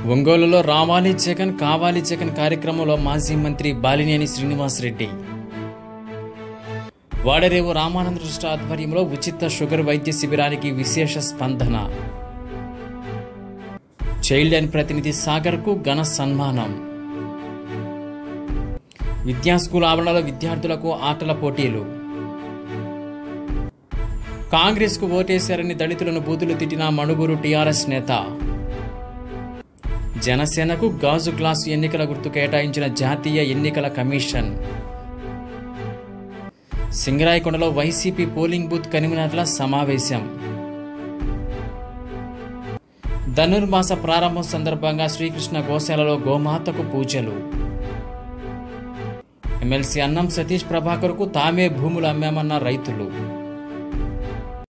ఒంగోలులో రావాలి జగన్ కావాలి జగన్ కార్యక్రమంలో మాజీ మంత్రి బాలినేని శ్రీనివాసరెడ్డి వాడరేవు రామానంద ట్రస్ట్ ఆధ్వర్యంలో ఉచిత షుగర్ వైద్య శిబిరానికి విశేష స్పందన చైల్డ్ లైన్ ప్రతినిధి సాగర్కు ఘన సన్మానం విద్యా స్కూల్ ఆవరణలో విద్యార్థులకు ఆటల పోటీలు కాంగ్రెస్ కు ఓటేశారని దళితులను బూతులు తిట్టిన మణుగూరు టీఆర్ఎస్ నేత జనసేనకు గాజు గ్లాసు ఎన్నికల గుర్తు కేటాయించిన జాతీయ ఎన్నికల కమిషన్ సింగరాయకొండలో వైసీపీ పోలింగ్ బూత్ కన్వీనర్ల సమావేశం ధనుర్మాస ప్రారంభం సందర్భంగా శ్రీకృష్ణ గోశాలలో గోమాతకు పూజలు ఎమ్మెల్సీ అన్నం సతీష్ ప్రభాకర్కు తామే భూములు అమ్మామన్న రైతులు